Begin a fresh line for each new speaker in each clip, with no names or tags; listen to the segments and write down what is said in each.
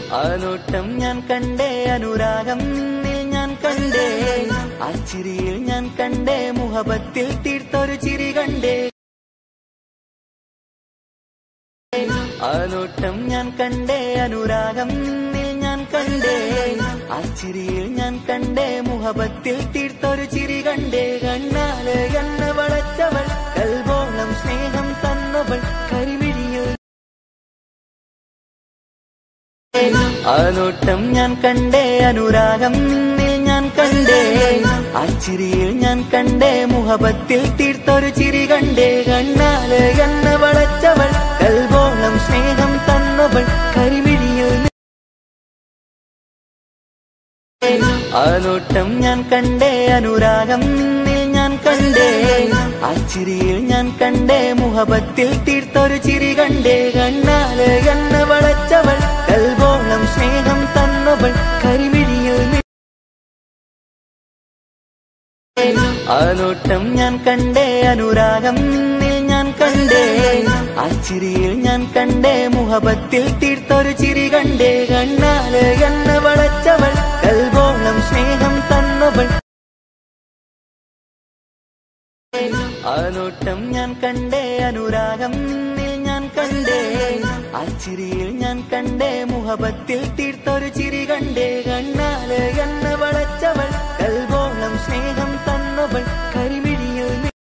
ആ നോട്ടം ഞാൻ കണ്ടേ അനുരാഗം നിന്നിൽ ഞാൻ കണ്ടേ ആ ചിരിയിൽ ഞാൻ കണ്ടേ മുഹബത്തിൽ തീർത്തൊരു ചിരി കണ്ടേ ആ നോട്ടം ഞാൻ കണ്ടേ അനുരാഗം നിന്നിൽ ഞാൻ കണ്ടേ ആ ചിരിയിൽ ഞാൻ കണ്ടേ മുഹബത്തിൽ തീർത്തൊരു ചിരി കണ്ടേ കണ്ണാല് എണ്ണ വളച്ചവൾ കൽബോളം സ്നേഹം തന്നവൾ കരിമിഴിയിൽ ആ നോട്ടം ഞാൻ കണ്ടേ അനുരാഗം നിന്നിൽ ഞാൻ കണ്ടേ ആ ചിരിയിൽ ഞാൻ കണ്ടേ മുഹബത്തിൽ തീർത്തൊരു ചിരി കണ്ടേ കണ്ണാല് എണ്ണ വളച്ചവൾ കൽബോളം സ്നേഹം തന്നവൾ കരിമിഴിയിൽ ആ നോട്ടം ഞാൻ കണ്ടേ അനുരാഗം നിന്നിൽ ഞാൻ കണ്ടേ ആ ചിരിയിൽ ഞാൻ കണ്ടേ മുഹബത്തിൽ തീർത്തൊരു ചിരി കണ്ടേ കണ്ണാല് എണ്ണ വളച്ചവൾ കൽബോളം സ്നേഹം തന്നവൾ കരിമിഴിയിൽ ആ നോട്ടം ഞാൻ കണ്ടേ അനുരാഗം നിന്നിൽ ഞാൻ കണ്ടേ ആ ചിരിയിൽ ഞാൻ കണ്ടേ മുഹബത്തിൽ തീർത്തൊരു ചിരി കണ്ടേ കണ്ണാല് എണ്ണ വളച്ചവൾ കൽബോളം സ്നേഹം തന്നവൾ ആ നോട്ടം ഞാൻ കണ്ടേ അനുരാഗം നിന്നിൽ ഞാൻ കണ്ടേ ആ ചിരിയിൽ ഞാൻ കണ്ടേ മുഹബത്തിൽ തീർത്തൊരു ചിരി കണ്ടേ കണ്ണാല് എണ്ണ വളച്ചവൾ കൽബോളം സ്നേഹം തന്നവൾ കരിമിഴിയിൽ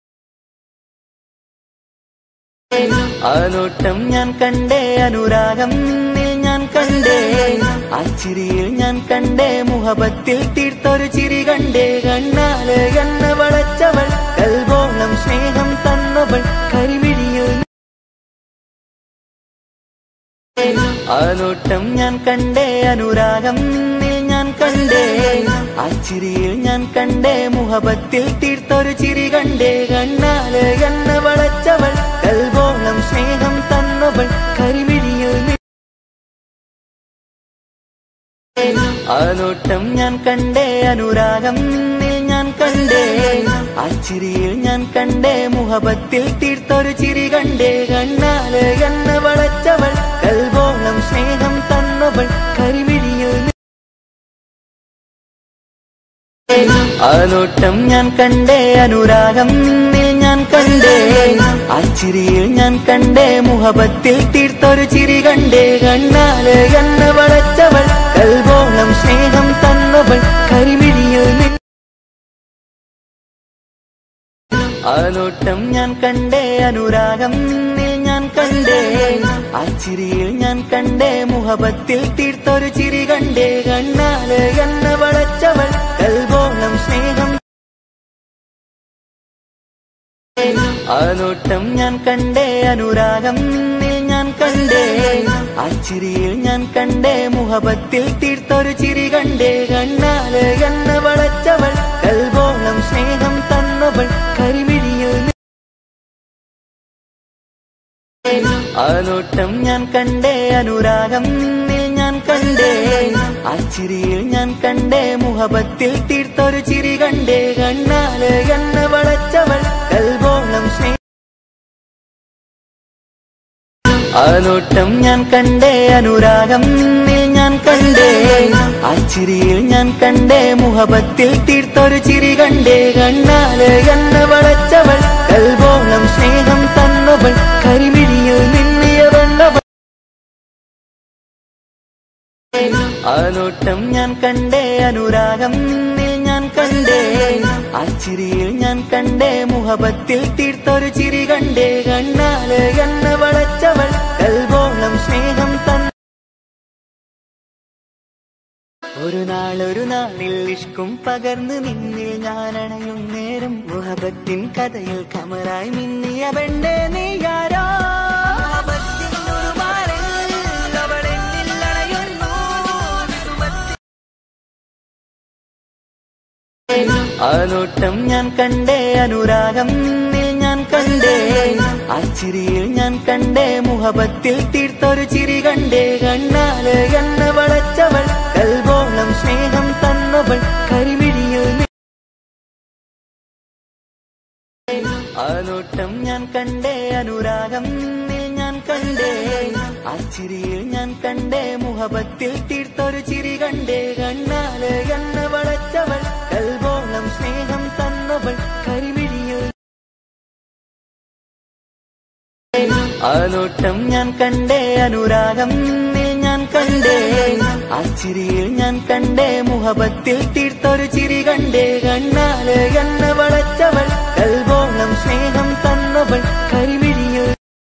ആ നോട്ടം ഞാൻ കണ്ടേ അനുരാഗം നിന്നിൽ ഞാൻ കണ്ടേ ആ ചിരിയിൽ ഞാൻ കണ്ടേ മുഹബത്തിൽ തീർത്തൊരു ചിരി കണ്ടേ കണ്ണാല് എണ്ണ വളച്ചവൾ കൽബോളം സ്നേഹം തന്നവൾ കരിമിഴിയിൽ ആ നോട്ടം ഞാൻ കണ്ടേ അനുരാഗം നിന്നിൽ ഞാൻ കണ്ടേ ആ ചിരിയിൽ ഞാൻ കണ്ടേ മുഹബത്തിൽ തീർത്തൊരു ചിരി കണ്ടേ കണ്ണാല് എണ്ണ വളച്ചവൾ കൽബോളം സ്നേഹം തന്നവൾ കരിമിഴിയിൽ ആ നോട്ടം ഞാൻ കണ്ടേ അനുരാഗം നിന്നിൽ ഞാൻ കണ്ടേ ആ ചിരിയിൽ ഞാൻ കണ്ടേ മുഹബത്തിൽ തീർത്തൊരു ചിരി കണ്ടേ കണ്ണാല് എണ്ണ വളച്ചവൾ കൽബോളം സ്നേഹം തന്നവൾ കരിമിഴിയിൽ ആ നോട്ടം ഞാൻ കണ്ടേ അനുരാഗം നിന്നിൽ ഞാൻ കണ്ടേ ആ ചിരിയിൽ ഞാൻ കണ്ടേ മുഹബത്തിൽ തീർത്തൊരു ചിരി കണ്ടേ കണ്ണാല് എണ്ണ വളച്ചവൾ കൽബോളം സ്നേഹം തന്നവൾ കരിമിഴിയിൽ ആ നോട്ടം ഞാൻ കണ്ടേ അനുരാഗം നിന്നിൽ ഞാൻ കണ്ടേ ആ ചിരിയിൽ ഞാൻ കണ്ടേ മുഹബത്തിൽ തീർത്തൊരു ചിരി കണ്ടേ കണ്ണാല് എണ്ണ വളച്ചവൾ കൽബോളം സ്നേഹം ആ നോട്ടം ഞാൻ കണ്ടേ അനുരാഗം നിന്നിൽ ഞാൻ കണ്ടേ ആ ചിരിയിൽ ഞാൻ കണ്ടേ മുഹബത്തിൽ തീർത്തൊരു ചിരി കണ്ടേ കണ്ണാല് എണ്ണ വളച്ചവൾ കൽബോളം സ്നേഹം തന്നവൾ കരിമിഴിയിൽ ആ നോട്ടം ഞാൻ കണ്ടേ അനുരാഗം നിന്നിൽ ഞാൻ കണ്ടേ ആ ചിരിയിൽ ഞാൻ കണ്ടേ മുഹബത്തിൽ തീർത്തൊരു ചിരി കണ്ടേ കണ്ണാല് എണ്ണ വളച്ചവൾ കൽബോളം സ്നേഹം ആ നോട്ടം ഞാൻ കണ്ടേ അനുരാഗം നിന്നിൽ ഞാൻ കണ്ടേ ആ ചിരിയിൽ ഞാൻ കണ്ടേ മുഹബത്തിൽ തീർത്തൊരു ചിരി കണ്ടേ കണ്ണാല് എണ്ണ വളച്ചവൾ കൽബോളം സ്നേഹം തന്നവൾ കരിമിഴിയിൽ നിന്നിയ വെള്ളവൾ ആ നോട്ടം ഞാൻ കണ്ടേ അനുരാഗം നിന്നിൽ ഞാൻ കണ്ടേ ആ ചിരിയിൽ ഞാൻ കണ്ടേ മുഹബത്തിൽ തീർത്തൊരു ചിരി കണ്ടേ കണ്ണാല് എണ്ണ വളച്ചവൾ കൽബോളം സ്നേഹം തന്ന ഒരു നാളൊരു നാളിൽ ഇഷ്കും പകർന്ന് നിന്നിൽ ഞാൻ അണയും നേരം മുഹബത്തിൻ കഥയിൽ കമറായി മിന്നിയ പെണ്ണെ നീയാരോ ആ നോട്ടം ഞാൻ കണ്ടേ അനുരാഗം നിന്നിൽ ഞാൻ കണ്ടേ ആ ചിരിയിൽ ഞാൻ കണ്ടേ മുഹബത്തിൽ തീർത്തൊരു ചിരി കണ്ടേ കണ്ണാല് എണ്ണ വളച്ചവൾ കൽബോളം സ്നേഹം തന്നവൾ കരിമിഴിയിൽ ആ നോട്ടം ഞാൻ കണ്ടേ അനുരാഗം നിന്നിൽ ഞാൻ കണ്ടേ ആ ചിരിയിൽ ഞാൻ കണ്ടേ മുഹബത്തിൽ തീർത്തൊരു ചിരി കണ്ടേ കണ്ണാല് എന്നെ വളച്ചവൾ കൽവോളം സ്നേഹം തന്നവൾ കരിമിഴിയിൽ ആ നോട്ടം ഞാൻ കണ്ടേ അനുരാഗം നിന്നിൽ ഞാൻ കണ്ടേ ആ ചിരിയിൽ ഞാൻ കണ്ടേ മുഹബത്തിൽ തീർത്തൊരു ചിരി കണ്ടേ കണ്ണാല് എന്നെ വളച്ചവൾ കൽവോളം സ്നേഹം തന്നവൾ കരിമിഴിയിൽ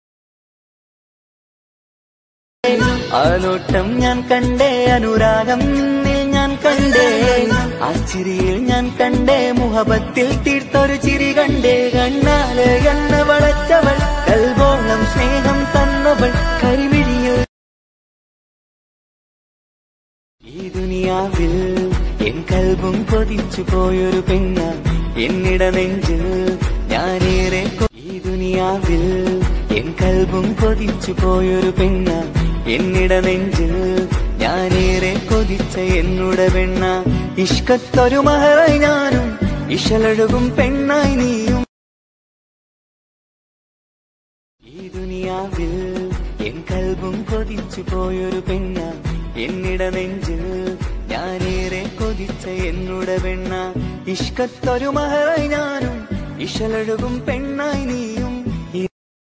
ആ നോട്ടം ഞാൻ കണ്ടേ അനുരാഗം നിന്നിൽ ഞാൻ കണ്ടേ ആ ചിരിയിൽ ഞാൻ കണ്ടേ മുഹബത്തിൽ തീർത്തൊരു ചിരി കണ്ടേ കണ്ണാല് എന്നെ വളച്ചവൾ കൽവോളം സ്നേഹം തന്നവൾ കരിമിഴിയിൽ ഈ ദുനിയാവിൽ എൻ കൽബും കൊതിച്ചു പോയൊരു പെണ്ണ എന്നിട നെഞ്ചിൽ ഞാനേറെ കൊ- ഈ ദുനിയാവിൽ എൻ കൽബും കൊതിച്ചു പോയൊരു പെണ്ണ എന്നിട നെഞ്ചിൽ ഞാനേറെ കൊതിച്ച എന്നുടെ പെണ്ണ ഇഷ്കത്തൊരു മഹറായി ഞാനും ഇഷലഴുകും പെണ്ണായി നീയും ഈ ദുനിയാവിൽ എൻ കൽബും കൊതിച്ചു പോയൊരു പെണ്ണ എന്നിട നെഞ്ചിൽ ഞാനേറെ കൊതിച്ച എന്നുടെ പെണ്ണ ഇഷ്കത്തൊരു മഹറായി ഞാനും ഇഷലഴുകും പെണ്ണായി നീയും ഈ-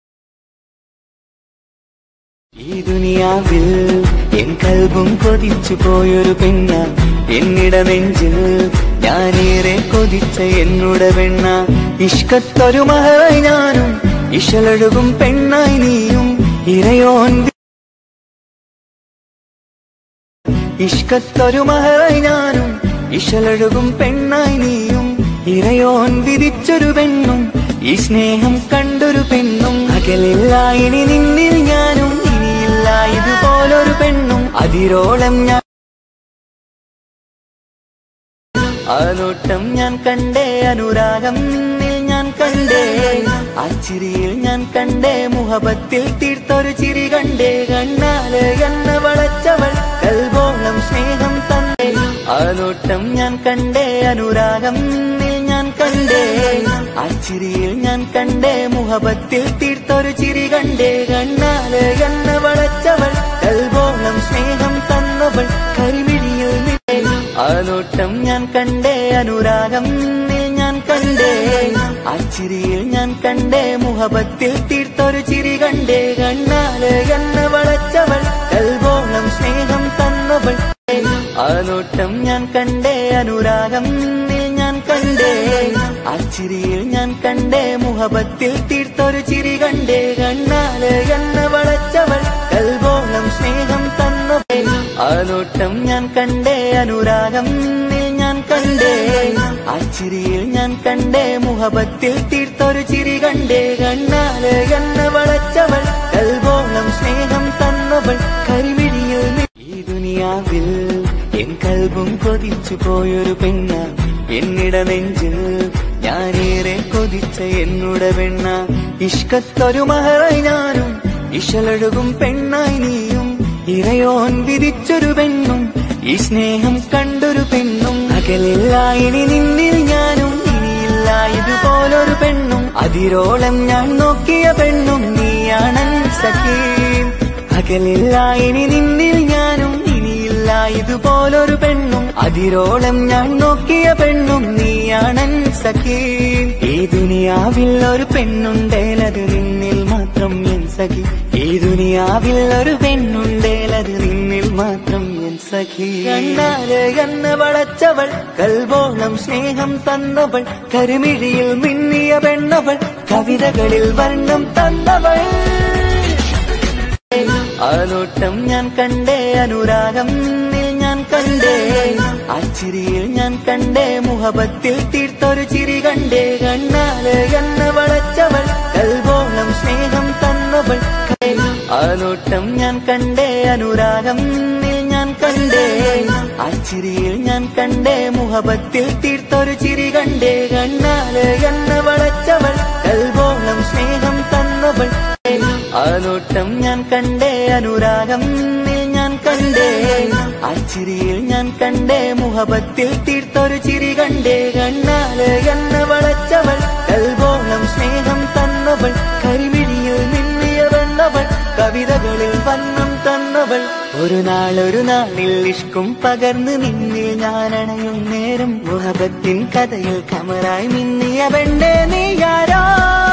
ഈ ദുനിയാവിൽ എൻ കൽബും കൊതിച്ചു പോയൊരു പെണ്ണ എന്നിട നെഞ്ചിൽ ഞാനേറെ കൊതിച്ച എന്നുടെ പെണ്ണ ഇഷ്കത്തൊരു മഹറായി ഞാനും ഇഷലഴുകും പെണ്ണായി നീയും ഇരയോൻ വി- ഇഷ്കത്തൊരു മഹറായി ഞാനും ഇഷലഴുകും പെണ്ണായി നീയും ഇരയോൻ വിധിച്ചൊരു പെണ്ണും ഈ സ്നേഹം കണ്ടൊരു പെണ്ണും അകലില്ല ഇനി നിന്നിൽ ഞാനും ഇനിയില്ല ഇതുപോലൊരു പെണ്ണും അതിരോളം ഞാൻ ആ നോട്ടം ഞാൻ കണ്ടേ അനുരാഗം നിന്നിൽ ഞാൻ കണ്ടേ ആ ചിരിയിൽ ഞാൻ കണ്ടേ മുഹബത്തിൽ തീർത്തൊരു ചിരി കണ്ടേ കണ്ണാല് എന്നെ വളച്ചവൾ കൽവോളം സ്നേഹം തന്നേ ആ നോട്ടം ഞാൻ കണ്ടേ അനുരാഗം നിന്നിൽ ഞാൻ കണ്ടേ ആ ചിരിയിൽ ഞാൻ കണ്ടേ മുഹബത്തിൽ തീർത്തൊരു ചിരി കണ്ടേ കണ്ണാല് എന്നെ വളച്ചവൾ കൽവോളം സ്നേഹം തന്നവൾ കരിമിഴിയിൽ നിന്നേ ആ നോട്ടം ഞാൻ കണ്ടേ അനുരാഗം നിന്നിൽ ഞാൻ കണ്ടേ ആ ചിരിയിൽ ഞാൻ കണ്ടേ മുഹബത്തിൽ തീർത്തൊരു ചിരി കണ്ടേ കണ്ണാല് എന്നെ വളച്ചവൾ കൽവോളം സ്നേഹം തന്നവൾ ആ നോട്ടം ഞാൻ കണ്ടേ അനുരാഗം നിന്നിൽ ഞാൻ കണ്ടേ ആ ചിരിയിൽ ഞാൻ കണ്ടേ മുഹബത്തിൽ തീർത്തൊരു ചിരി കണ്ടേ കണ്ണാല് എന്നെ വളച്ചവൾ കൽവോളം സ്നേഹം തന്നവൾ ആ നോട്ടം ഞാൻ കണ്ടേ അനുരാഗം നിന്നിൽ ഞാൻ കണ്ടേ ആ ചിരിയിൽ ഞാൻ കണ്ടേ മുഹബത്തിൽ തീർത്തൊരു ചിരി കണ്ടേ കണ്ണാല് എന്നെ വളച്ചവൾ കൽവോളം സ്നേഹം തന്നവൾ കരിമിഴിയിൽ നി- ഈ ദുനിയാവിൽ എൻ കൽബും കൊതിച്ചു പോയൊരു പെണ്ണ എന്നിട നെഞ്ചിൽ ഞാനേറെ കൊതിച്ച എന്നുടെ പെണ്ണ ഇഷ്കത്തൊരു മഹറായി ഞാനും ഇഷലഴുകും പെണ്ണായി നീയും ഇറയോൻ വിധിച്ചൊരു പെണ്ണും ഈ സ്നേഹം കണ്ടൊരു പെണ്ണും അകലില്ല ഇനി നിന്നിൽ ഞാനും ഇനിയില്ല ഇതുപോലൊരു പെണ്ണും അതിരോളം ഞാൻ നോക്കിയ പെണ്ണും നീയാണൻ സഖീം അകലില്ല ഇനി നിന്നിൽ ഞാനും ഇനിയില്ല ഇതുപോലൊരു പെണ്ണും അതിരോളം ഞാൻ നോക്കിയ പെണ്ണും നീയാണൻ സഖീ ഈ ദുനിയാവിൽ ഒരു പെണ്ണുണ്ടേലത് നിന്നിൽ മാത്രം എൻ സഖി ഈ ദുനിയാവിൽ ഒരു പെണ്ണുണ്ടേലത് നിന്നിൽ മാത്രം എൻ സഖി കണ്ണാല് എന്നെ വളച്ചവൾ കൽവോളം സ്നേഹം തന്നവൾ കരുമിഴിയിൽ മിന്നിയ പെണ്ണവൾ കവിതകളിൽ വർണ്ണം തന്നവൾ ആ നോട്ടം ഞാൻ കണ്ടേ അനുരാഗം നിന്നിൽ ഞാൻ കണ്ടേ ആ ചിരിയിൽ ഞാൻ കണ്ടേ മുഹബത്തിൽ തീർത്തൊരു ചിരി കണ്ടേ കണ്ണാല് എന്നെ വളച്ചവൾ കൽവോളം സ്നേഹം തന്നവൾ ആ നോട്ടം ഞാൻ കണ്ടേ അനുരാഗം നിന്നിൽ ഞാൻ കണ്ടേ ആ ചിരിയിൽ ഞാൻ കണ്ടേ മുഹബത്തിൽ തീർത്തൊരു ചിരി കണ്ടേ കണ്ണാല് എന്നെ വളച്ചവൾ കൽവോളം സ്നേഹം തന്നവൾ ആ നോട്ടം ഞാൻ കണ്ടേ അനുരാഗം നിന്നിൽ ഞാൻ കണ്ടേ ആ ചിരിയിൽ ഞാൻ കണ്ടേ മുഹബത്തിൽ തീർത്തൊരു ചിരി കണ്ടേ കണ്ണാല് എന്നെ വളച്ചവൾ കൽവോളം സ്നേഹം തന്നവൾ കരിമിഴിയിൽ നിന്നിയ വെണ്ണവൾ കവിതകളിൽ വന്നം തന്നവൾ ഒരു നാൾ ഒരു നാളിൽ ഇഷ്കും പകർന്ന് നിന്നിൽ ഞാൻ അണയും നേരം മുഹബത്തിൻ കഥയിൽ കമറായി മിന്നിയ വെണ്ടേ നീയാരോ